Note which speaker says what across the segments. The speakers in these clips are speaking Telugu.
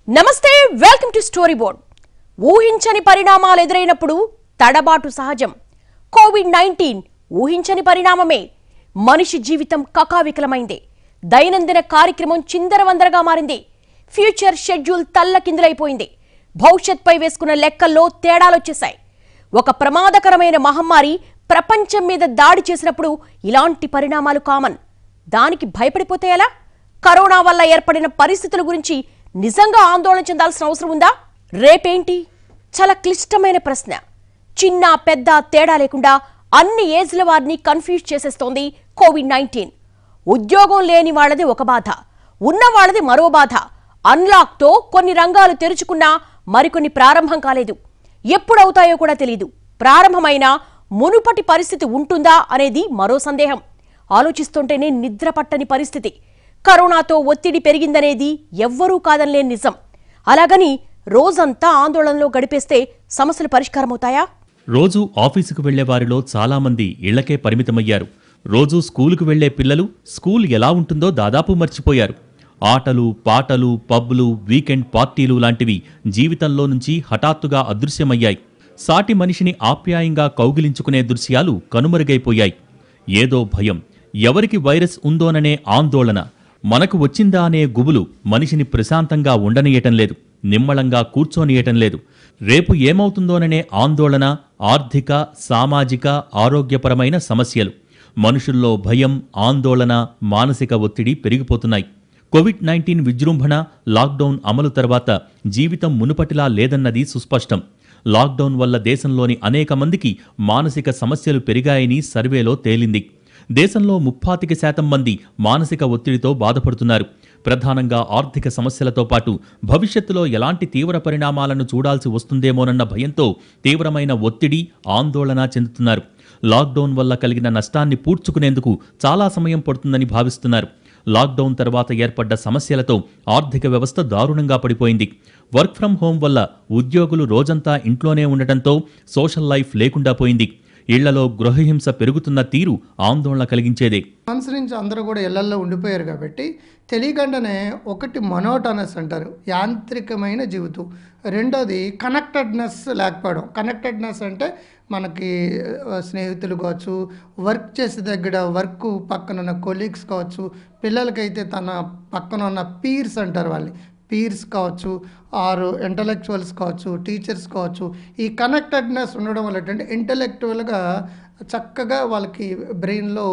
Speaker 1: నమస్తే వెల్కమ్ టు స్టోరీ బోర్డ్ ఊహించని పరిణామాలు ఎదురైనప్పుడు తడబాటు సహజం కోవిడ్ నైన్టీన్ ఊహించని పరిణామమే మనిషి జీవితం కకావికలమైంది దైనందిన కార్యక్రమం చిందరవందరగా మారింది ఫ్యూచర్ షెడ్యూల్ తల్లకిందులైపోయింది భవిష్యత్పై వేసుకున్న లెక్కల్లో తేడాలొచ్చేశాయి ఒక ప్రమాదకరమైన మహమ్మారి ప్రపంచం మీద దాడి చేసినప్పుడు ఇలాంటి పరిణామాలు కామన్ దానికి భయపడిపోతే ఎలా కరోనా వల్ల ఏర్పడిన పరిస్థితుల గురించి నిజంగా ఆందోళన చెందాల్సిన అవసరం ఉందా రేపేంటి చాలా క్లిష్టమైన ప్రశ్న చిన్న పెద్ద తేడా లేకుండా అన్ని ఏజ్ల వారిని కన్ఫ్యూజ్ చేసేస్తోంది కోవిడ్ నైన్టీన్ ఉద్యోగం లేని వాళ్ళది ఒక బాధ ఉన్న వాళ్ళది మరో బాధ అన్లాక్తో కొన్ని రంగాలు తెరుచుకున్నా మరికొన్ని ప్రారంభం కాలేదు ఎప్పుడవుతాయో కూడా తెలియదు ప్రారంభమైన మునుపటి పరిస్థితి ఉంటుందా అనేది మరో సందేహం ఆలోచిస్తుంటేనే నిద్ర పట్టని పరిస్థితి కరోనాతో ఒత్తిడి పెరిగిందనేది ఎవ్వరూ కాదనిలేని నిజం అలాగని రోజంతా ఆందోళనలో గడిపేస్తే సమస్యలు పరిష్కారమవుతాయా
Speaker 2: రోజూ ఆఫీసుకు వెళ్లే వారిలో చాలామంది ఇళ్లకే పరిమితమయ్యారు రోజూ స్కూలుకు వెళ్లే పిల్లలు స్కూల్ ఎలా ఉంటుందో దాదాపు మర్చిపోయారు ఆటలు పాటలు పబ్బులు వీకెండ్ పార్టీలు లాంటివి జీవితంలో నుంచి హఠాత్తుగా అదృశ్యమయ్యాయి సాటి మనిషిని ఆప్యాయంగా కౌగిలించుకునే దృశ్యాలు కనుమరుగైపోయాయి ఏదో భయం ఎవరికి వైరస్ ఉందోననే ఆందోళన మనకు వచ్చిందా అనే గుబులు మనిషిని ప్రశాంతంగా ఉండనీయటం లేదు నిమ్మళంగా కూర్చోనియటం లేదు రేపు ఏమవుతుందోననే ఆందోళన ఆర్థిక సామాజిక ఆరోగ్యపరమైన సమస్యలు మనుషుల్లో భయం ఆందోళన మానసిక ఒత్తిడి పెరిగిపోతున్నాయి కోవిడ్ నైన్టీన్ విజృంభణ లాక్డౌన్ అమలు తర్వాత జీవితం మునుపటిలా లేదన్నది సుస్పష్టం లాక్డౌన్ వల్ల దేశంలోని అనేక మందికి మానసిక సమస్యలు పెరిగాయని సర్వేలో తేలింది దేశంలో ముప్పాతిక శాతం మంది మానసిక ఒత్తిడితో బాధపడుతున్నారు ప్రధానంగా ఆర్థిక సమస్యలతో పాటు భవిష్యత్తులో ఎలాంటి తీవ్ర పరిణామాలను చూడాల్సి వస్తుందేమోనన్న భయంతో తీవ్రమైన ఒత్తిడి ఆందోళన చెందుతున్నారు లాక్డౌన్ వల్ల కలిగిన నష్టాన్ని పూడ్చుకునేందుకు చాలా సమయం పడుతుందని భావిస్తున్నారు లాక్డౌన్ తర్వాత ఏర్పడ్డ సమస్యలతో ఆర్థిక వ్యవస్థ దారుణంగా పడిపోయింది వర్క్ ఫ్రం హోం వల్ల ఉద్యోగులు రోజంతా ఇంట్లోనే ఉండటంతో సోషల్ లైఫ్ లేకుండా పోయింది ఇళ్లలో గృహహింస పెరుగుతున్న తీరు ఆందోళన కలిగించేదే
Speaker 3: మంత్స్ నుంచి అందరూ కూడా ఇళ్లల్లో ఉండిపోయారు కాబట్టి తెలియకుండానే ఒకటి మనోటనస్ అంటారు యాంత్రికమైన జీవితం రెండోది కనెక్టెడ్నెస్ లేకపోవడం కనెక్టెడ్నెస్ అంటే మనకి ఆ, స్నేహితులు కావచ్చు వర్క్ చేసే దగ్గర వర్క్ పక్కన ఉన్న కొలీగ్స్ కావచ్చు పిల్లలకైతే తన పక్కన ఉన్న పీర్స్ అంటారు వాళ్ళని పీర్స్ కావచ్చు ఆరు ఇంటలెక్చువల్స్ కావచ్చు టీచర్స్ కావచ్చు ఈ కనెక్టెడ్నెస్ ఉండడం వల్ల ఏంటంటే ఇంటలెక్చువల్గా చక్కగా వాళ్ళకి బ్రెయిన్లో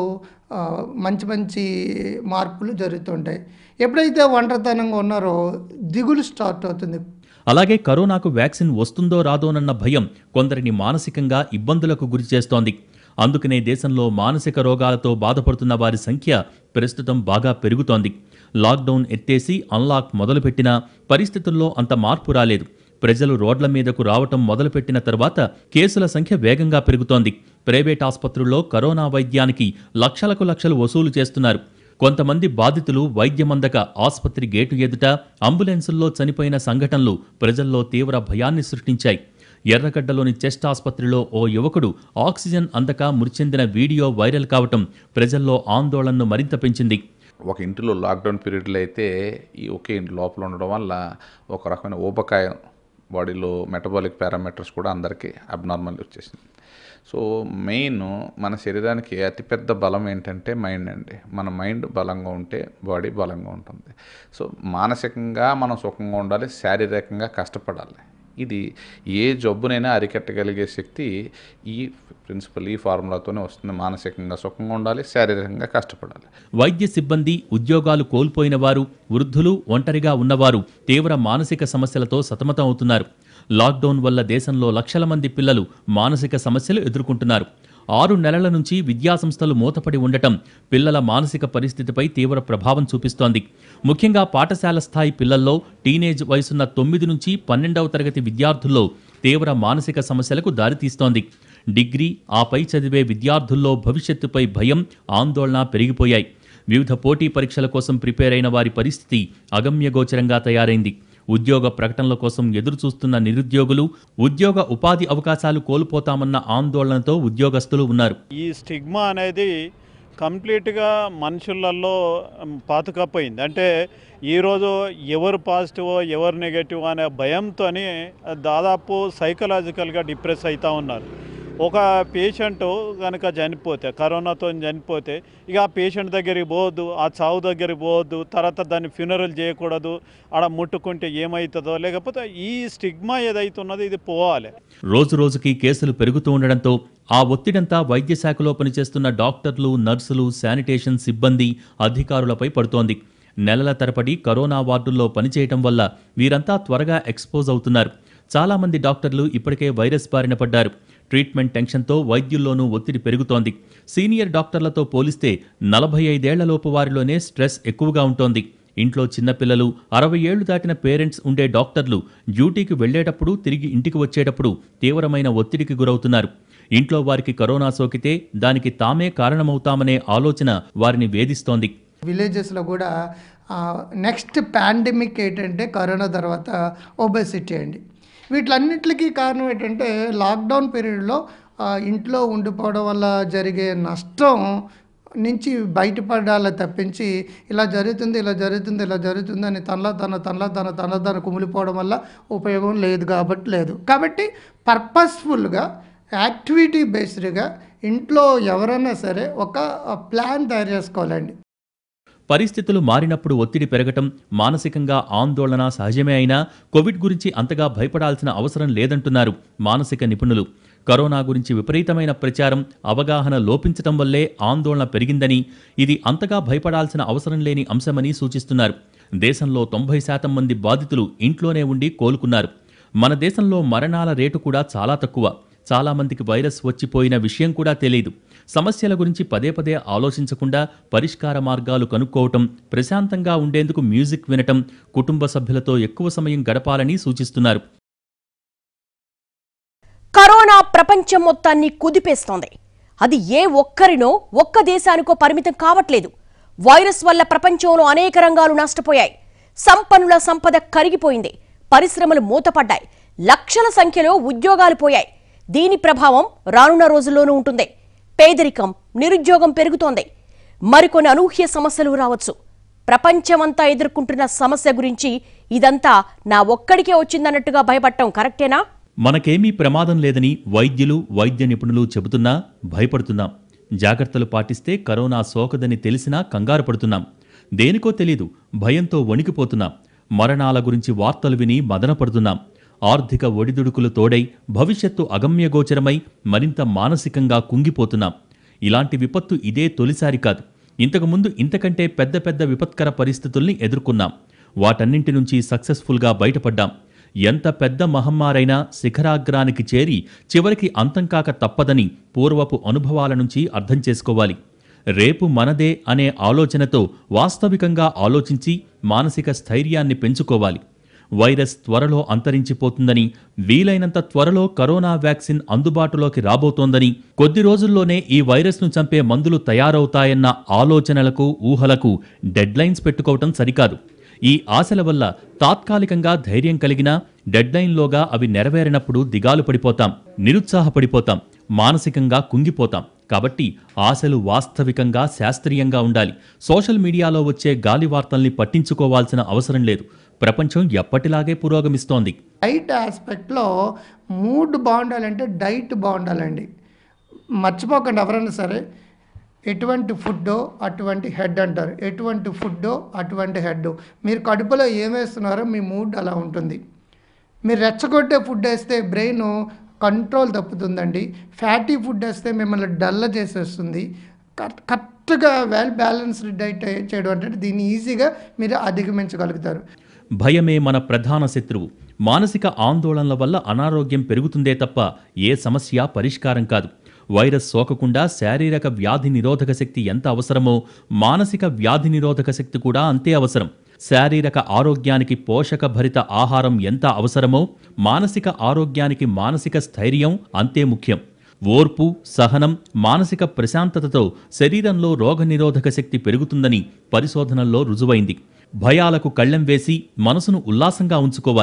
Speaker 3: మంచి మంచి మార్పులు జరుగుతుంటాయి ఎప్పుడైతే ఒంటరితనంగా ఉన్నారో దిగులు స్టార్ట్ అవుతుంది
Speaker 2: అలాగే కరోనాకు వ్యాక్సిన్ వస్తుందో రాదోనన్న భయం కొందరిని మానసికంగా ఇబ్బందులకు గురిచేస్తోంది అందుకనే దేశంలో మానసిక రోగాలతో బాధపడుతున్న వారి సంఖ్య ప్రస్తుతం బాగా పెరుగుతోంది లాక్డౌన్ ఎత్తేసి అన్లాక్ మొదలుపెట్టినా పరిస్థితుల్లో అంత మార్పు రాలేదు ప్రజలు రోడ్ల మీదకు రావటం మొదలుపెట్టిన తర్వాత కేసుల సంఖ్య వేగంగా పెరుగుతోంది ప్రైవేట్ ఆసుపత్రుల్లో కరోనా వైద్యానికి లక్షలకు లక్షలు వసూలు చేస్తున్నారు కొంతమంది బాధితులు వైద్యమందక ఆసుపత్రి గేటు ఎదుట అంబులెన్సుల్లో చనిపోయిన సంఘటనలు ప్రజల్లో తీవ్ర భయాన్ని సృష్టించాయి ఎర్రగడ్డలోని చెస్ట్ ఆసుపత్రిలో ఓ యువకుడు ఆక్సిజన్ అందక మృతి చెందిన వీడియో వైరల్ కావటం ప్రజల్లో ఆందోళనను మరింత పెంచింది
Speaker 4: ఒక ఇంటిలో లాక్డౌన్ పీరియడ్లో అయితే ఈ ఒకే ఇంటి లోపల ఉండడం వల్ల ఒక రకమైన ఊబకాయం బాడీలో మెటబాలిక్ పారామీటర్స్ కూడా అందరికీ అబ్నార్మల్ వచ్చేసింది సో మెయిన్ మన శరీరానికి అతిపెద్ద బలం ఏంటంటే మైండ్ అండి మన మైండ్ బలంగా ఉంటే బాడీ బలంగా ఉంటుంది సో మానసికంగా మనం సుఖంగా ఉండాలి శారీరకంగా కష్టపడాలి ఇది ఏ జబ్బునైనా అరికట్టగలిగే శక్తి ఈ ప్రిన్సిపల్ ఈ ఫార్ములాతోనే వస్తుంది మానసికంగా సుఖంగా ఉండాలి శారీరకంగా కష్టపడాలి
Speaker 2: వైద్య సిబ్బంది ఉద్యోగాలు కోల్పోయిన వారు వృద్ధులు ఒంటరిగా ఉన్నవారు తీవ్ర మానసిక సమస్యలతో సతమతం అవుతున్నారు లాక్డౌన్ వల్ల దేశంలో లక్షల మంది పిల్లలు మానసిక సమస్యలు ఎదుర్కొంటున్నారు ఆరు నెలల నుంచి విద్యాసంస్థలు మూతపడి ఉండటం పిల్లల మానసిక పరిస్థితిపై తీవ్ర ప్రభావం చూపిస్తోంది ముఖ్యంగా పాఠశాల స్థాయి పిల్లల్లో టీనేజ్ వయసున్న తొమ్మిది నుంచి పన్నెండవ తరగతి విద్యార్థుల్లో తీవ్ర మానసిక సమస్యలకు దారితీస్తోంది డిగ్రీ ఆపై చదివే విద్యార్థుల్లో భవిష్యత్తుపై భయం ఆందోళన పెరిగిపోయాయి వివిధ పోటీ పరీక్షల కోసం ప్రిపేర్ అయిన వారి పరిస్థితి అగమ్యగోచరంగా తయారైంది ఉద్యోగ ప్రకటనల కోసం ఎదురుచూస్తున్న నిరుద్యోగులు ఉద్యోగ ఉపాధి అవకాశాలు కోల్పోతామన్న ఆందోళనతో ఉద్యోగస్తులు ఉన్నారు
Speaker 5: ఈ స్టిగ్మా అనేది కంప్లీట్గా మనుషులలో మ్, పాతుకపోయింది అంటే ఈరోజు ఎవరు పాజిటివ్ ఎవరు నెగటివ్ అనే భయంతో దాదాపు సైకలాజికల్గా డిప్రెస్ అవుతూ ఉన్నారు ఒక పేషెంట్ కనుక చనిపోతే కరోనాతో చనిపోతే ఇక ఆ పేషెంట్ దగ్గరికి పోవద్దు ఆ చావు దగ్గరికి పోవద్దు తర్వాత దాన్ని ఫ్యూనరల్ చేయకూడదు ఆడ ముట్టుకుంటే ఏమవుతుందో లేకపోతే ఈ స్టిగ్మా ఏదైతే ఉన్నదో ఇది పోవాలి
Speaker 2: రోజు రోజుకి కేసులు పెరుగుతూ ఉండడంతో ఆ ఒత్తిడంతా వైద్య శాఖలో పనిచేస్తున్న డాక్టర్లు నర్సులు శానిటేషన్ సిబ్బంది అధికారులపై పడుతోంది నెలల తరబడి కరోనా వార్డుల్లో పనిచేయటం వల్ల వీరంతా త్వరగా ఎక్స్పోజ్ అవుతున్నారు చాలామంది డాక్టర్లు ఇప్పటికే వైరస్ బారిన పడ్డారు ట్రీట్మెంట్ టెన్షన్తో వైద్యుల్లోనూ ఒత్తిడి పెరుగుతోంది సీనియర్ డాక్టర్లతో పోలిస్తే నలభై ఐదేళ్లలోపు వారిలోనే స్ట్రెస్ ఎక్కువగా ఉంటోంది ఇంట్లో చిన్నపిల్లలు అరవై ఏళ్లు దాటిన పేరెంట్స్ ఉండే డాక్టర్లు డ్యూటీకి వెళ్లేటప్పుడు తిరిగి ఇంటికి వచ్చేటప్పుడు తీవ్రమైన ఒత్తిడికి గురవుతున్నారు ఇంట్లో వారికి కరోనా సోకితే దానికి తామే కారణమవుతామనే ఆలోచన వారిని వేధిస్తోంది
Speaker 3: విలేజెస్లో కూడా నెక్స్ట్ పాండమిక్ ఏంటంటే కరోనా తర్వాత ఒబెసిటీ అండి వీటిలన్నిటికీ కారణం ఏంటంటే లాక్డౌన్ పీరియడ్లో ఆ, ఇంట్లో ఉండిపోవడం వల్ల జరిగే నష్టం నుంచి బయటపడాలి తప్పించి ఇలా జరుగుతుంది ఇలా జరుగుతుంది ఇలా జరుగుతుంది అని తనలా తన తనలా తన తనలా తన కుమిలిపోవడం వల్ల ఉపయోగం లేదు కాబట్టి లేదు కాబట్టి పర్పస్ఫుల్గా యాక్టివిటీ బేస్డ్గా ఇంట్లో ఎవరైనా సరే ఒక ప్లాన్ తయారు చేసుకోవాలండి
Speaker 2: పరిస్థితులు మారినప్పుడు ఒత్తిడి పెరగటం మానసికంగా ఆందోళన సహజమే అయినా కోవిడ్ గురించి అంతగా భయపడాల్సిన అవసరం లేదంటున్నారు మానసిక నిపుణులు కరోనా గురించి విపరీతమైన ప్రచారం అవగాహన లోపించటం వల్లే ఆందోళన పెరిగిందని ఇది అంతగా భయపడాల్సిన అవసరం లేని అంశమని సూచిస్తున్నారు దేశంలో తొంభై శాతం మంది బాధితులు ఇంట్లోనే ఉండి కోలుకున్నారు మన దేశంలో మరణాల రేటు కూడా చాలా తక్కువ చాలా మందికి వైరస్ వచ్చిపోయిన విషయం కూడా తెలియదు సమస్యల గురించి పదే పదే ఆలోచించకుండా పరిష్కార మార్గాలు కనుక్కోవటం ప్రశాంతంగా ఉండేందుకు మ్యూజిక్ వినటం కుటుంబ సభ్యులతో ఎక్కువ సమయం గడపాలని సూచిస్తున్నారు
Speaker 1: కరోనా ప్రపంచం మొత్తాన్ని కుదిపేస్తోంది అది ఏ ఒక్కరినో ఒక్క దేశానికో పరిమితం కావట్లేదు వైరస్ వల్ల ప్రపంచంలో అనేక రంగాలు నష్టపోయాయి సంపన్నుల సంపద కరిగిపోయింది పరిశ్రమలు మూతపడ్డాయి లక్షల సంఖ్యలో ఉద్యోగాలు పోయాయి దీని ప్రభావం రానున్న రోజుల్లోనూ ఉంటుంది పేదరికం నిరుద్యోగం పెరుగుతోంది మరికొన్ని అనూహ్య సమస్యలు రావచ్చు ప్రపంచమంతా ఎదుర్కొంటున్న సమస్య గురించి ఇదంతా నా ఒక్కడికే వచ్చిందన్నట్టుగా భయపడటం కరెక్టేనా
Speaker 2: మనకేమీ ప్రమాదం లేదని వైద్యులు వైద్య నిపుణులు చెబుతున్నా భయపడుతున్నాం జాగ్రత్తలు పాటిస్తే కరోనా సోకదని తెలిసినా కంగారు పడుతున్నాం దేనికో తెలీదు భయంతో వణికిపోతున్నాం మరణాల గురించి వార్తలు విని మదనపడుతున్నాం ఆర్థిక ఒడిదుడుకులు తోడై భవిష్యత్తు అగమ్యగోచరమై మరింత మానసికంగా కుంగిపోతున్నాం ఇలాంటి విపత్తు ఇదే తొలిసారి కాదు ఇంతకుముందు ఇంతకంటే పెద్ద పెద్ద విపత్కర పరిస్థితుల్ని ఎదుర్కొన్నాం వాటన్నింటి నుంచి సక్సెస్ఫుల్గా బయటపడ్డాం ఎంత పెద్ద మహమ్మారైనా శిఖరాగ్రానికి చేరి చివరికి అంతం కాక తప్పదని పూర్వపు అనుభవాల నుంచి అర్థం చేసుకోవాలి రేపు మనదే అనే ఆలోచనతో వాస్తవికంగా ఆలోచించి మానసిక స్థైర్యాన్ని పెంచుకోవాలి వైరస్ త్వరలో అంతరించిపోతుందని వీలైనంత త్వరలో కరోనా వ్యాక్సిన్ అందుబాటులోకి రాబోతోందని కొద్ది రోజుల్లోనే ఈ వైరస్ను చంపే మందులు తయారవుతాయన్న ఆలోచనలకు ఊహలకు డెడ్లైన్స్ పెట్టుకోవటం సరికాదు ఈ ఆశల వల్ల తాత్కాలికంగా ధైర్యం కలిగినా డెడ్లైన్లోగా అవి నెరవేరినప్పుడు దిగాలు పడిపోతాం నిరుత్సాహపడిపోతాం మానసికంగా కుంగిపోతాం కాబట్టి ఆశలు వాస్తవికంగా శాస్త్రీయంగా ఉండాలి సోషల్ మీడియాలో వచ్చే గాలి వార్తల్ని పట్టించుకోవాల్సిన అవసరం లేదు ప్రపంచం ఎప్పటిలాగే పురోగమిస్తోంది
Speaker 3: డైట్ ఆస్పెక్ట్లో మూడ్ బాగుండాలంటే డైట్ బాగుండాలండి మర్చిపోకండి ఎవరైనా సరే ఎటువంటి ఫుడ్డో అటువంటి హెడ్ అంటారు ఎటువంటి ఫుడ్డో అటువంటి హెడ్ మీరు కడుపులో ఏం వేస్తున్నారో మీ మూడ్ అలా ఉంటుంది మీరు రెచ్చగొట్టే ఫుడ్ వేస్తే బ్రెయిన్ కంట్రోల్ తప్పుతుందండి ఫ్యాటీ ఫుడ్ వేస్తే మిమ్మల్ని డల్ల చేసేస్తుంది కరెక్ట్ కరెక్ట్గా వెల్ బ్యాలెన్స్డ్ డైట్ చేయడం అంటే దీన్ని ఈజీగా మీరు అధిగమించగలుగుతారు
Speaker 2: భయమే మన ప్రధాన శత్రువు మానసిక ఆందోళనల వల్ల అనారోగ్యం పెరుగుతుందే తప్ప ఏ సమస్య పరిష్కారం కాదు వైరస్ సోకకుండా శారీరక వ్యాధి నిరోధక శక్తి ఎంత అవసరమో మానసిక వ్యాధి నిరోధక శక్తి కూడా అంతే అవసరం శారీరక ఆరోగ్యానికి పోషక భరిత ఆహారం ఎంత అవసరమో మానసిక ఆరోగ్యానికి మానసిక స్థైర్యం అంతే ముఖ్యం ఓర్పు సహనం మానసిక ప్రశాంతతతో శరీరంలో రోగనిరోధక శక్తి పెరుగుతుందని పరిశోధనల్లో రుజువైంది భయాలకు కళ్ళెం వేసి మనసును ఉల్లాసంగా ఉంచుకోవాలి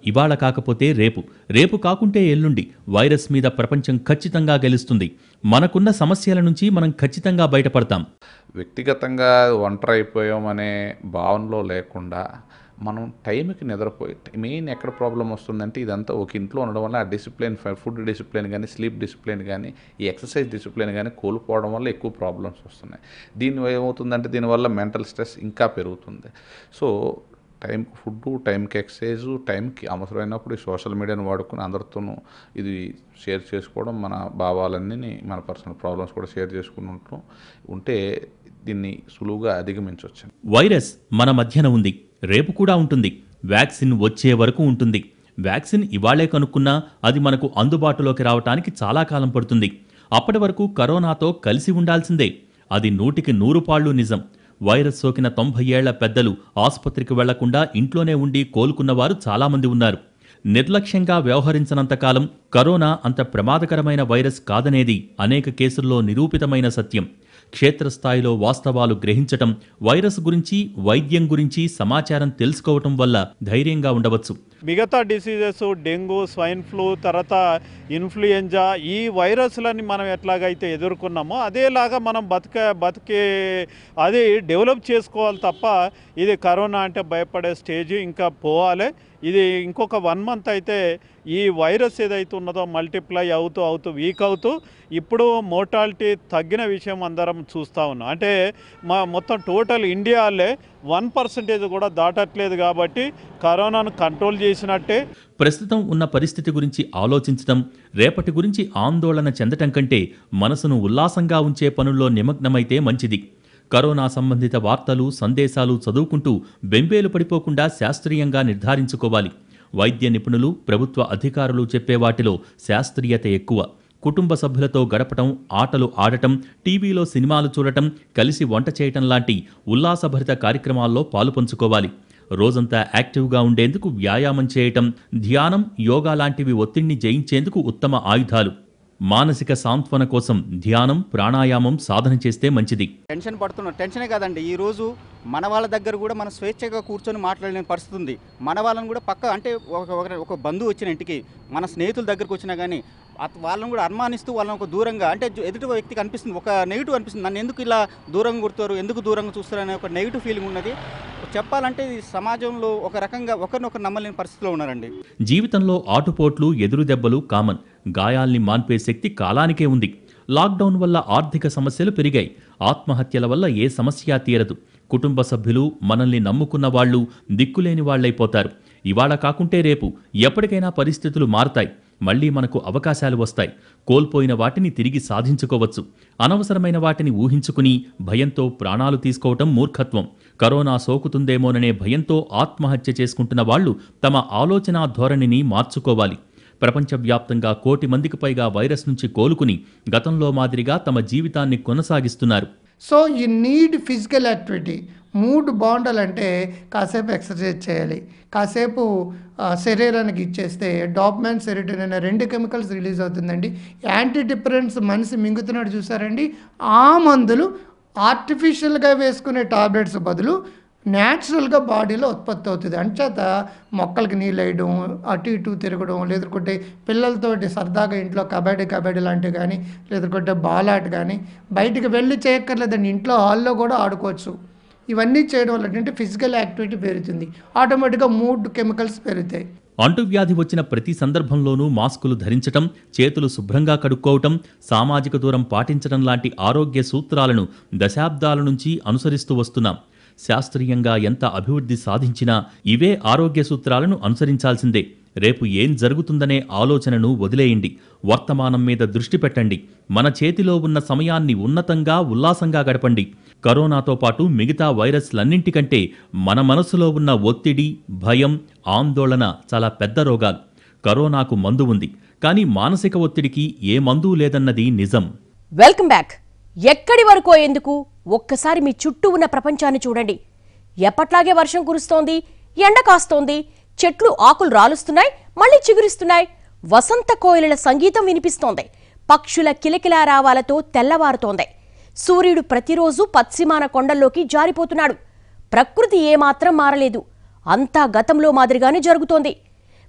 Speaker 2: ఇవాళ కాకపోతే రేపు రేపు కాకుంటే ఎల్లుండి వైరస్ మీద ప్రపంచం ఖచ్చితంగా గెలుస్తుంది మనకున్న సమస్యల నుంచి మనం ఖచ్చితంగా బయటపడతాం
Speaker 4: వ్యక్తిగతంగా ఒంటరి అయిపోయామనే భావనలో లేకుండా మనం టైంకి నిద్రపోయి మెయిన్ ఎక్కడ ప్రాబ్లం వస్తుందంటే ఇదంతా ఒక ఇంట్లో ఉండడం వల్ల ఆ డిసిప్లిన్ ఫుడ్ డిసిప్లిన్ కానీ స్లీప్ డిసిప్లిన్ కానీ ఈ ఎక్సర్సైజ్ డిసిప్లిన్ కానీ కోల్పోవడం వల్ల ఎక్కువ ప్రాబ్లమ్స్ వస్తున్నాయి దీని ఏమవుతుందంటే దీనివల్ల మెంటల్ స్ట్రెస్ ఇంకా పెరుగుతుంది సో టైంకి ఫుడ్ టైంకి ఎక్సర్సైజ్ టైంకి అవసరమైనప్పుడు ఈ సోషల్ మీడియాను వాడుకుని అందరితోనూ ఇది షేర్ చేసుకోవడం మన భావాలన్నీ మన పర్సనల్ ప్రాబ్లమ్స్ కూడా షేర్ చేసుకుని ఉంటాం ఉంటే దీన్ని సులువుగా అధిగమించవచ్చు
Speaker 2: వైరస్ మన మధ్యన ఉంది రేపు కూడా ఉంటుంది వ్యాక్సిన్ వచ్చే వరకు ఉంటుంది వ్యాక్సిన్ ఇవాళే కనుక్కున్నా అది మనకు అందుబాటులోకి రావటానికి చాలా కాలం పడుతుంది అప్పటి వరకు కరోనాతో కలిసి ఉండాల్సిందే అది నూటికి నూరు పాళ్ళు నిజం వైరస్ సోకిన తొంభై ఏళ్ల పెద్దలు ఆసుపత్రికి వెళ్లకుండా ఇంట్లోనే ఉండి కోలుకున్నవారు చాలామంది ఉన్నారు నిర్లక్ష్యంగా వ్యవహరించనంతకాలం కరోనా అంత ప్రమాదకరమైన వైరస్ కాదనేది అనేక కేసుల్లో నిరూపితమైన సత్యం క్షేత్రస్థాయిలో వాస్తవాలు గ్రహించటం వైరస్ గురించి వైద్యం గురించి సమాచారం తెలుసుకోవటం వల్ల ధైర్యంగా ఉండవచ్చు
Speaker 5: మిగతా డిసీజెస్ డెంగ్యూ స్వైన్ ఫ్లూ తర్వాత ఇన్ఫ్లుయెంజా ఈ వైరస్లని మనం ఎట్లాగైతే ఎదుర్కొన్నామో అదేలాగా మనం బతికే బతికే అది డెవలప్ చేసుకోవాలి తప్ప ఇది కరోనా అంటే భయపడే స్టేజ్ ఇంకా పోవాలి ఇది ఇంకొక వన్ మంత్ అయితే ఈ వైరస్ ఏదైతే ఉన్నదో మల్టిప్లై అవుతూ అవుతూ వీక్ అవుతూ ఇప్పుడు మోర్టాలిటీ తగ్గిన విషయం అందరం చూస్తూ ఉన్నాం అంటే మా మొత్తం టోటల్ ఇండియాలే వన్ పర్సెంటేజ్ కూడా దాటట్లేదు కాబట్టి కరోనాను కంట్రోల్ చేసినట్టే
Speaker 2: ప్రస్తుతం ఉన్న పరిస్థితి గురించి ఆలోచించటం రేపటి గురించి ఆందోళన చెందటం కంటే మనసును ఉల్లాసంగా ఉంచే పనుల్లో నిమగ్నమైతే మంచిది కరోనా సంబంధిత వార్తలు సందేశాలు చదువుకుంటూ బెంబేలు పడిపోకుండా శాస్త్రీయంగా నిర్ధారించుకోవాలి వైద్య నిపుణులు ప్రభుత్వ అధికారులు చెప్పే వాటిలో శాస్త్రీయత ఎక్కువ కుటుంబ సభ్యులతో గడపటం ఆటలు ఆడటం టీవీలో సినిమాలు చూడటం కలిసి వంట చేయటం లాంటి ఉల్లాసభరిత కార్యక్రమాల్లో పాలుపంచుకోవాలి రోజంతా యాక్టివ్గా ఉండేందుకు వ్యాయామం చేయటం ధ్యానం యోగా లాంటివి ఒత్తిడిని జయించేందుకు ఉత్తమ ఆయుధాలు మానసిక సాంత్వన కోసం ధ్యానం ప్రాణాయామం సాధన చేస్తే మంచిది
Speaker 6: టెన్షన్ పడుతున్నాం టెన్షనే కాదండి ఈ రోజు మన వాళ్ళ దగ్గర కూడా మనం స్వేచ్ఛగా కూర్చొని మాట్లాడలేని పరిస్థితి ఉంది మన వాళ్ళని కూడా పక్క అంటే ఒక ఒక- ఒక బంధువు వచ్చిన ఇంటికి మన స్నేహితుల దగ్గరకు వచ్చినా కానీ అత- వాళ్ళని కూడా అనుమానిస్తూ వాళ్ళని ఒక దూరంగా అంటే జు- ఎదుటి వ్యక్తికి అనిపిస్తుంది ఒక నెగిటివ్ అనిపిస్తుంది నన్ను ఎందుకు ఇలా దూరంగా కొడతారు ఎందుకు దూరంగా చూస్తారు అనే ఒక నెగిటివ్ ఫీలింగ్ ఉన్నది చెప్పాలంటే ఈ సమాజంలో ఒక రకంగా ఒకరినొకరు నమ్మలేని పరిస్థితిలో ఉన్నారండి
Speaker 2: జీవితంలో ఆటుపోట్లు ఎదురు దెబ్బలు కామన్ గాయాల్ని మాన్పే శక్తి కాలానికే ఉంది లాక్డౌన్ వల్ల ఆర్థిక సమస్యలు పెరిగాయి ఆత్మహత్యల వల్ల ఏ సమస్య తీరదు కుటుంబ సభ్యులు మనల్ని నమ్ముకున్న వాళ్ళు దిక్కులేని వాళ్ళైపోతారు ఇవాళ కాకుంటే రేపు ఎప్పటికైనా పరిస్థితులు మారతాయి మళ్ళీ మనకు అవకాశాలు వస్తాయి కోల్పోయిన వాటిని తిరిగి సాధించుకోవచ్చు అనవసరమైన వాటిని ఊహించుకుని భయంతో ప్రాణాలు తీసుకోవటం మూర్ఖత్వం కరోనా సోకుతుందేమోననే భయంతో ఆత్మహత్య చేసుకుంటున్న వాళ్ళు తమ ఆలోచనా ధోరణిని మార్చుకోవాలి ప్రపంచవ్యాప్తంగా కోటి మందికి పైగా వైరస్ నుంచి కోలుకుని గతంలో మాదిరిగా తమ జీవితాన్ని కొనసాగిస్తున్నారు
Speaker 3: సో ఈ నీడ్ ఫిజికల్ యాక్టివిటీ మూడ్ బాగుండాలంటే కాసేపు ఎక్సర్సైజ్ చేయాలి కాసేపు ఆ, శరీరానికి ఇచ్చేస్తే డాప్మాన్ సెరిటన్ అనే రెండు కెమికల్స్ రిలీజ్ అవుతుందండి యాంటీ డిప్రెంట్స్ మనిషి మింగుతున్నాడు చూసారండి ఆ మందులు ఆర్టిఫిషియల్గా వేసుకునే టాబ్లెట్స్ బదులు న్యాచురల్గా బాడీలో ఉత్పత్తి అవుతుంది అంచేత మొక్కలకి నీళ్ళు వేయడం అటు ఇటు తిరగడం లేదుకుంటే పిల్లలతోటి సరదాగా ఇంట్లో కబడ్డీ కబడ్డీ లాంటివి కానీ లేదుకుంటే బాల్ ఆట కానీ బయటికి వెళ్ళి చేయక్కర్లేదండి ఇంట్లో హాల్లో కూడా ఆడుకోవచ్చు ఇవన్నీ చేయడం వల్ల ఏంటంటే ఫిజికల్ యాక్టివిటీ పెరుగుతుంది ఆటోమేటిక్గా మూడ్ కెమికల్స్ పెరుగుతాయి
Speaker 2: అంటువ్యాధి వచ్చిన ప్రతి సందర్భంలోనూ మాస్కులు ధరించటం చేతులు శుభ్రంగా కడుక్కోవటం సామాజిక దూరం పాటించడం లాంటి ఆరోగ్య సూత్రాలను దశాబ్దాల నుంచి అనుసరిస్తూ వస్తున్నాం శాస్త్రీయంగా ఎంత అభివృద్ధి సాధించినా ఇవే ఆరోగ్య సూత్రాలను అనుసరించాల్సిందే రేపు ఏం జరుగుతుందనే ఆలోచనను వదిలేయండి వర్తమానం మీద దృష్టి పెట్టండి మన చేతిలో ఉన్న సమయాన్ని ఉన్నతంగా ఉల్లాసంగా గడపండి కరోనాతో పాటు మిగతా వైరస్లన్నింటికంటే మన మనసులో ఉన్న ఒత్తిడి భయం ఆందోళన చాలా పెద్ద రోగాలు కరోనాకు మందు ఉంది కానీ మానసిక ఒత్తిడికి ఏ మందు లేదన్నది నిజం
Speaker 1: వెల్కమ్ బ్యాక్ ఎక్కడి వరకో ఎందుకు ఒక్కసారి మీ చుట్టూ ఉన్న ప్రపంచాన్ని చూడండి ఎప్పట్లాగే వర్షం కురుస్తోంది ఎండ కాస్తోంది చెట్లు ఆకులు రాలుస్తున్నాయి మళ్ళీ చిగురిస్తున్నాయి వసంత కోయిలల సంగీతం వినిపిస్తోంది పక్షుల కిలకిలా రావాలతో తెల్లవారుతోంది సూర్యుడు ప్రతిరోజు పశ్చిమాన కొండల్లోకి జారిపోతున్నాడు ప్రకృతి ఏమాత్రం మారలేదు అంతా గతంలో మాదిరిగానే జరుగుతోంది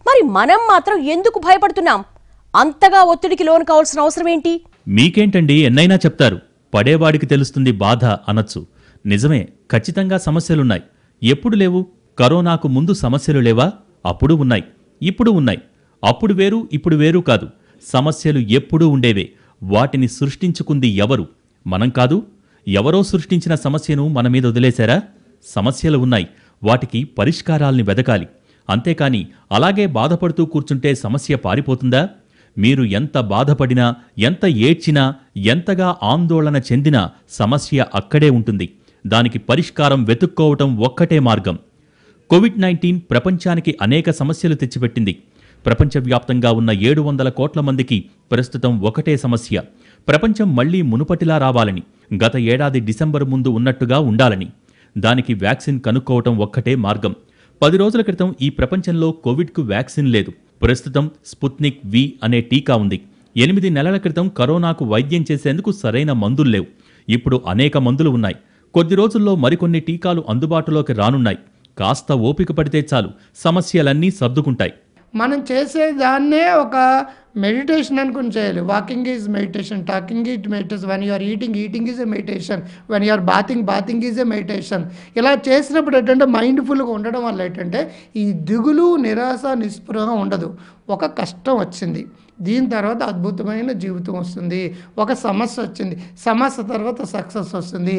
Speaker 1: మరి మనం మాత్రం ఎందుకు భయపడుతున్నాం అంతగా ఒత్తిడికి లోను కావాల్సిన అవసరం ఏంటి
Speaker 2: మీకేంటండి ఎన్నైనా చెప్తారు పడేవాడికి తెలుస్తుంది బాధ అనొచ్చు నిజమే ఖచ్చితంగా సమస్యలున్నాయి ఎప్పుడు లేవు కరోనాకు ముందు సమస్యలు లేవా అప్పుడు ఉన్నాయి ఇప్పుడు ఉన్నాయి అప్పుడు వేరు ఇప్పుడు వేరు కాదు సమస్యలు ఎప్పుడూ ఉండేవే వాటిని సృష్టించుకుంది ఎవరు మనం కాదు ఎవరో సృష్టించిన సమస్యను మన మీద వదిలేశారా సమస్యలు ఉన్నాయి వాటికి పరిష్కారాల్ని వెదకాలి అంతేకాని అలాగే బాధపడుతూ కూర్చుంటే సమస్య పారిపోతుందా మీరు ఎంత బాధపడినా ఎంత ఏడ్చినా ఎంతగా ఆందోళన చెందినా సమస్య అక్కడే ఉంటుంది దానికి పరిష్కారం వెతుక్కోవటం ఒక్కటే మార్గం కోవిడ్ నైన్టీన్ ప్రపంచానికి అనేక సమస్యలు తెచ్చిపెట్టింది ప్రపంచవ్యాప్తంగా ఉన్న ఏడు వందల కోట్ల మందికి ప్రస్తుతం ఒకటే సమస్య ప్రపంచం మళ్లీ మునుపటిలా రావాలని గత ఏడాది డిసెంబర్ ముందు ఉన్నట్టుగా ఉండాలని దానికి వ్యాక్సిన్ కనుక్కోవటం ఒక్కటే మార్గం పది రోజుల క్రితం ఈ ప్రపంచంలో కోవిడ్కు వ్యాక్సిన్ లేదు ప్రస్తుతం స్పుత్నిక్ వి అనే టీకా ఉంది ఎనిమిది నెలల క్రితం కరోనాకు వైద్యం చేసేందుకు సరైన మందులు లేవు ఇప్పుడు అనేక మందులు ఉన్నాయి కొద్ది రోజుల్లో మరికొన్ని టీకాలు అందుబాటులోకి రానున్నాయి కాస్త ఓపిక పడితే చాలు సమస్యలన్నీ సర్దుకుంటాయి
Speaker 3: మనం చేసే దాన్నే ఒక మెడిటేషన్ అనుకుని చేయాలి walking is meditation talking is meditation when you're eating eating is a meditation when you're bathing bathing is a meditation ఇలా చేసినప్పుడు ఏంటంటే మైండ్ఫుల్గా ఉండడం వల్ల ఏంటంటే ఈ దిగులు నిరాశ నిస్పృహ ఉండదు ఒక కష్టం వచ్చింది దీని తర్వాత అద్భుతమైన జీవితం వస్తుంది ఒక సమస్య వచ్చింది సమస్య తర్వాత సక్సెస్ వస్తుంది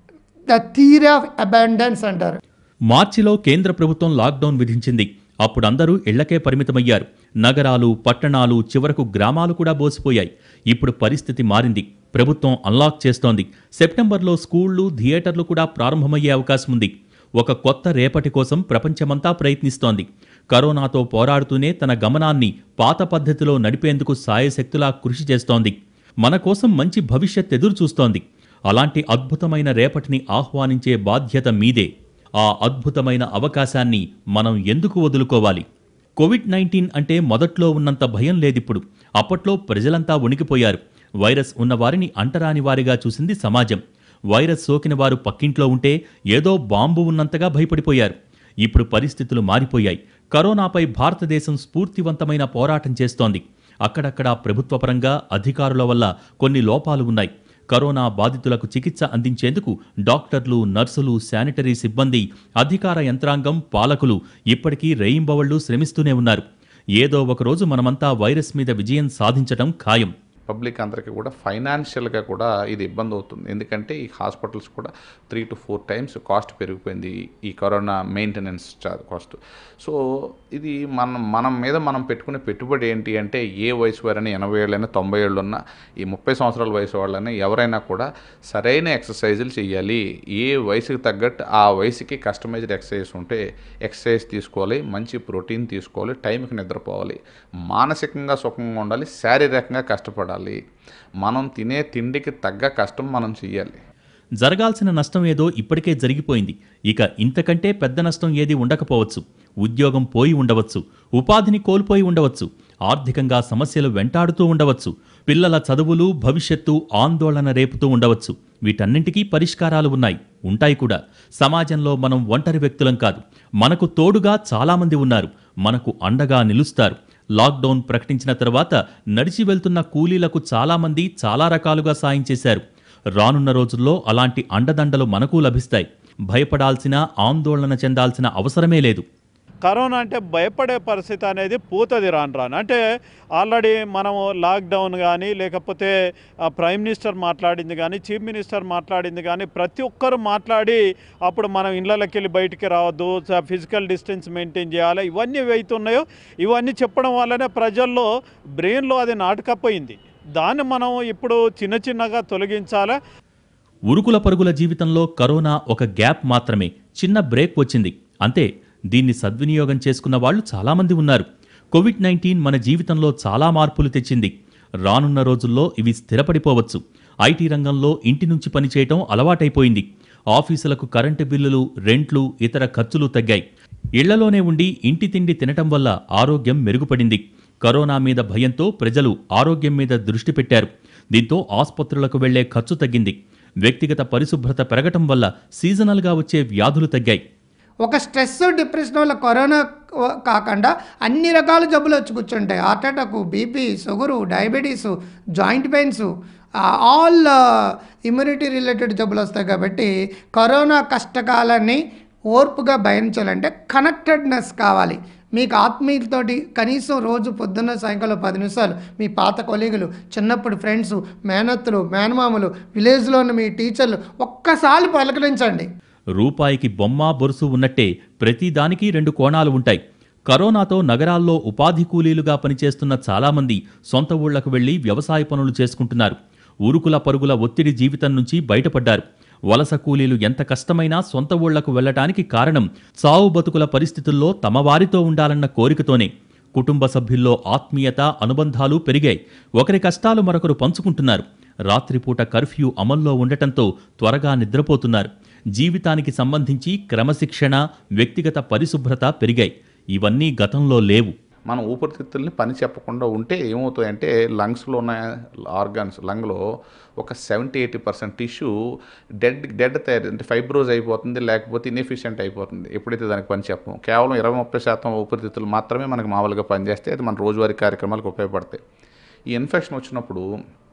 Speaker 3: ద థీరీ ఆఫ్ అబాండెన్స్ అంటారు
Speaker 2: మార్చిలో కేంద్ర ప్రభుత్వం లాక్డౌన్ విధించింది అప్పుడు అందరూ ఇళ్లకే పరిమితమయ్యారు నగరాలు పట్టణాలు చివరకు గ్రామాలు కూడా బోసిపోయాయి ఇప్పుడు పరిస్థితి మారింది ప్రభుత్వం అన్లాక్ చేస్తోంది సెప్టెంబర్లో స్కూళ్లు థియేటర్లు కూడా ప్రారంభమయ్యే అవకాశం ఉంది ఒక కొత్త రేపటి కోసం ప్రపంచమంతా ప్రయత్నిస్తోంది కరోనాతో పోరాడుతూనే తన గమనాన్ని పాత పద్ధతిలో నడిపేందుకు సాయశక్తులా కృషి చేస్తోంది మన కోసం మంచి భవిష్యత్ ఎదురు చూస్తోంది అలాంటి అద్భుతమైన రేపటిని ఆహ్వానించే బాధ్యత మీదే ఆ అద్భుతమైన అవకాశాన్ని మనం ఎందుకు వదులుకోవాలి కోవిడ్ నైన్టీన్ అంటే మొదట్లో ఉన్నంత భయం లేదిప్పుడు అప్పట్లో ప్రజలంతా వణికిపోయారు వైరస్ ఉన్నవారిని అంటరాని వారిగా చూసింది సమాజం వైరస్ సోకిన వారు పక్కింట్లో ఉంటే ఏదో బాంబు ఉన్నంతగా భయపడిపోయారు ఇప్పుడు పరిస్థితులు మారిపోయాయి కరోనాపై భారతదేశం స్ఫూర్తివంతమైన పోరాటం చేస్తోంది అక్కడక్కడా ప్రభుత్వపరంగా అధికారుల వల్ల కొన్ని లోపాలు ఉన్నాయి కరోనా బాధితులకు చికిత్స అందించేందుకు డాక్టర్లు నర్సులు శానిటరీ సిబ్బంది అధికార యంత్రాంగం పాలకులు ఇప్పటికీ రేయింబవళ్లు శ్రమిస్తూనే ఉన్నారు ఏదో ఒకరోజు మనమంతా వైరస్ మీద విజయం సాధించటం ఖాయం
Speaker 4: పబ్లిక్ అందరికీ కూడా ఫైనాన్షియల్గా కూడా ఇది ఇబ్బంది అవుతుంది ఎందుకంటే ఈ హాస్పిటల్స్ కూడా three to four times cost పెరిగిపోయింది ఈ కరోనా మెయింటెనెన్స్ కాస్ట్ సో ఇది మనం మనం మీద మనం పెట్టుకునే పెట్టుబడి ఏంటి అంటే ఏ వయసు వారైనా ఎనభై ఏళ్ళైనా తొంభై ఏళ్ళు ఉన్నా ఈ ముప్పై సంవత్సరాల వయసు వాళ్ళైనా ఎవరైనా కూడా సరైన ఎక్సర్సైజులు చేయాలి ఏ వయసుకి తగ్గట్టు ఆ వయసుకి కస్టమైజ్డ్ ఎక్సర్సైజ్ ఉంటే ఎక్సర్సైజ్ తీసుకోవాలి మంచి ప్రోటీన్ తీసుకోవాలి టైంకి నిద్రపోవాలి మానసికంగా సుఖంగా ఉండాలి శారీరకంగా కష్టపడాలి మనం తినే తిండికి తగ్గ కష్టం మనం చేయాలి
Speaker 2: జరగాల్సిన నష్టం ఏదో ఇప్పటికే జరిగిపోయింది ఇక ఇంతకంటే పెద్ద నష్టం ఏది ఉండకపోవచ్చు ఉద్యోగం పోయి ఉండవచ్చు ఉపాధిని కోల్పోయి ఉండవచ్చు ఆర్థికంగా సమస్యలు వెంటాడుతూ ఉండవచ్చు పిల్లల చదువులు భవిష్యత్తు ఆందోళన రేపుతూ ఉండవచ్చు వీటన్నింటికీ పరిష్కారాలు ఉన్నాయి ఉంటాయి కూడా సమాజంలో మనం ఒంటరి వ్యక్తులం కాదు మనకు తోడుగా చాలామంది ఉన్నారు మనకు అండగా నిలుస్తారు లాక్డౌన్ ప్రకటించిన తర్వాత నడిచి వెళ్తున్న కూలీలకు చాలామంది చాలా రకాలుగా సాయం చేశారు రానున్న రోజుల్లో అలాంటి అండదండలు మనకు లభిస్తాయి భయపడాల్సిన ఆందోళన చెందాల్సిన అవసరమే లేదు
Speaker 5: కరోనా అంటే భయపడే పరిస్థితి అనేది పోతుంది రాను రాను అంటే ఆల్రెడీ మనము లాక్డౌన్ కానీ లేకపోతే ఆ, ప్రైమ్ మినిస్టర్ మాట్లాడింది కానీ చీఫ్ మినిస్టర్ మాట్లాడింది కానీ ప్రతి ఒక్కరు మాట్లాడి అప్పుడు మనం ఇళ్ళకి వెళ్ళి బయటికి రావద్దు స- ఫిజికల్ డిస్టెన్స్ మెయింటైన్ చేయాలి ఇవన్నీ ఏవైతే ఉన్నాయో ఇవన్నీ చెప్పడం వల్లనే ప్రజల్లో బ్రెయిన్లో అది నాటుకపోయింది దాన్ని మనం ఇప్పుడు చిన్న చిన్నగా తొలగించాలి
Speaker 2: ఉరుకుల పరుగుల జీవితంలో కరోనా ఒక గ్యాప్ మాత్రమే చిన్న బ్రేక్ వచ్చింది అంతే దీన్ని సద్వినియోగం చేసుకున్న వాళ్ళు చాలామంది ఉన్నారు కోవిడ్ నైన్టీన్ మన జీవితంలో చాలా మార్పులు తెచ్చింది రానున్న రోజుల్లో ఇవి స్థిరపడిపోవచ్చు ఐటీ రంగంలో ఇంటి నుంచి పనిచేయటం అలవాటైపోయింది ఆఫీసులకు కరెంటు బిల్లులు రెంట్లు ఇతర ఖర్చులు తగ్గాయి ఇళ్లలోనే ఉండి ఇంటి తిండి తినటం వల్ల ఆరోగ్యం మెరుగుపడింది కరోనా మీద భయంతో ప్రజలు ఆరోగ్యం మీద దృష్టి పెట్టారు దీంతో ఆసుపత్రులకు వెళ్లే ఖర్చు తగ్గింది వ్యక్తిగత పరిశుభ్రత పెరగటం వల్ల సీజనల్గా వచ్చే వ్యాధులు తగ్గాయి
Speaker 3: ఒక స్ట్రెస్ డిప్రెషన్ వల్ల కరోనా క- కాకుండా అన్ని రకాల జబ్బులు వచ్చి కూర్చుంటాయి heart attack BP sugar diabetes joint pains all immunity related జబ్బులు వస్తాయి కాబట్టి కరోనా కష్టకాలాన్ని ఓర్పుగా భరించాలంటే కనెక్టెడ్నెస్ కావాలి మీకు ఆత్మీయులతోటి కనీసం రోజు పొద్దున్న సాయంకాలం పది నిమిషాలు మీ పాత కొలీగులు చిన్నప్పుడు ఫ్రెండ్స్ మేనత్తులు మేనమామలు విలేజ్లో ఉన్న మీ టీచర్లు ఒక్కసారి పలకరించండి
Speaker 2: రూపాయికి బొమ్మ బొరుసు ఉన్నట్టే ప్రతిదానికి రెండు కోణాలు ఉంటాయి కరోనాతో నగరాల్లో ఉపాధి కూలీలుగా పనిచేస్తున్న చాలామంది సొంత ఊళ్లకు వెళ్లి వ్యవసాయ పనులు చేసుకుంటున్నారు ఉరుకుల పరుగుల ఒత్తిడి జీవితం నుంచి బయటపడ్డారు వలస కూలీలు ఎంత కష్టమైనా సొంత ఊళ్లకు వెళ్లటానికి కారణం చావు బతుకుల పరిస్థితుల్లో తమ వారితో ఉండాలన్న కోరికతోనే కుటుంబ సభ్యుల్లో ఆత్మీయత అనుబంధాలు పెరిగాయి ఒకరి కష్టాలు మరొకరు పంచుకుంటున్నారు రాత్రిపూట కర్ఫ్యూ అమల్లో ఉండటంతో త్వరగా నిద్రపోతున్నారు జీవితానికి సంబంధించి క్రమశిక్షణ వ్యక్తిగత పరిశుభ్రత పెరిగాయి ఇవన్నీ గతంలో లేవు
Speaker 4: మనం ఊపిరితిత్తుల్ని పని చెప్పకుండా ఉంటే ఏమవుతాయంటే లంగ్స్లో ఉన్న ఆర్గాన్స్ లంగ్లో ఒక seventy eighty percent tissue dead dead తయారు అంటే ఫైబ్రోజ్ అయిపోతుంది లేకపోతే ఇన్ఎఫిషియెంట్ అయిపోతుంది ఎప్పుడైతే దానికి పని చెప్పము కేవలం ఇరవై ముప్పై శాతం ఊపిరితిత్తులు మాత్రమే మనకు మామూలుగా పనిచేస్తే అది మన రోజువారీ కార్యక్రమాలకు ఉపయోగపడతాయి ఈ ఇన్ఫెక్షన్ వచ్చినప్పుడు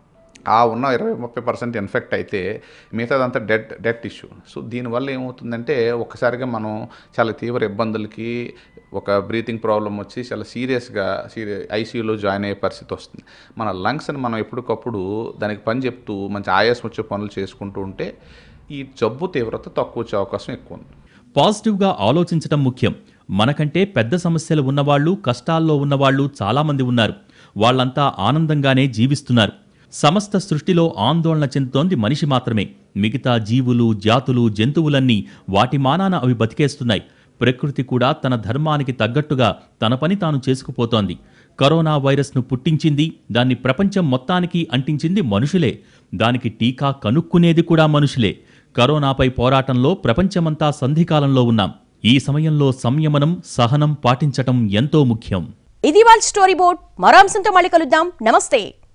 Speaker 4: ఆ ఉన్న ఇరవై ముప్పై పర్సెంట్ ఇన్ఫెక్ట్ అయితే మిగతాదంతా డెడ్ డెడ్ టిష్యూ సో దీనివల్ల ఏమవుతుందంటే ఒక్కసారిగా మనం చాలా తీవ్ర ఇబ్బందులకి ఒక బ్రీతింగ్ ప్రాబ్లం వచ్చి చాలా సీరియస్గా సీరియస్ ఐసీయూలో జాయిన్ అయ్యే పరిస్థితి వస్తుంది మన లంగ్స్ని మనం ఎప్పటికప్పుడు దానికి పని చెప్తూ మంచి ఆయాసం వచ్చే పనులు చేసుకుంటూ ఉంటే ఈ జబ్బు తీవ్రత తక్కువ వచ్చే అవకాశం ఎక్కువ ఉంది
Speaker 2: పాజిటివ్గా ఆలోచించటం ముఖ్యం మనకంటే పెద్ద సమస్యలు ఉన్నవాళ్లు కష్టాల్లో ఉన్నవాళ్లు చాలామంది ఉన్నారు వాళ్ళంతా ఆనందంగానే జీవిస్తున్నారు సమస్త సృష్టిలో ఆందోళన చెందుతోంది మనిషి మాత్రమే మిగతా జీవులు జాతులు జంతువులన్నీ వాటి మానాన అవి బతికేస్తున్నాయి ప్రకృతి కూడా తన ధర్మానికి తగ్గట్టుగా తన పని తాను చేసుకుపోతోంది కరోనా వైరస్ను పుట్టించింది దాన్ని ప్రపంచం మొత్తానికి అంటించింది మనుషులే దానికి టీకా కనుక్కునేది కూడా మనుషులే కరోనాపై పోరాటంలో ప్రపంచమంతా సంధికాలంలో ఉన్నాం ఈ సమయంలో సంయమనం సహనం పాటించటం ఎంతో ముఖ్యం
Speaker 1: ఇది వాళ్ళ స్టోరీ బోర్డ్ మరో అంశంతో మళ్ళీ కలుద్దాం నమస్తే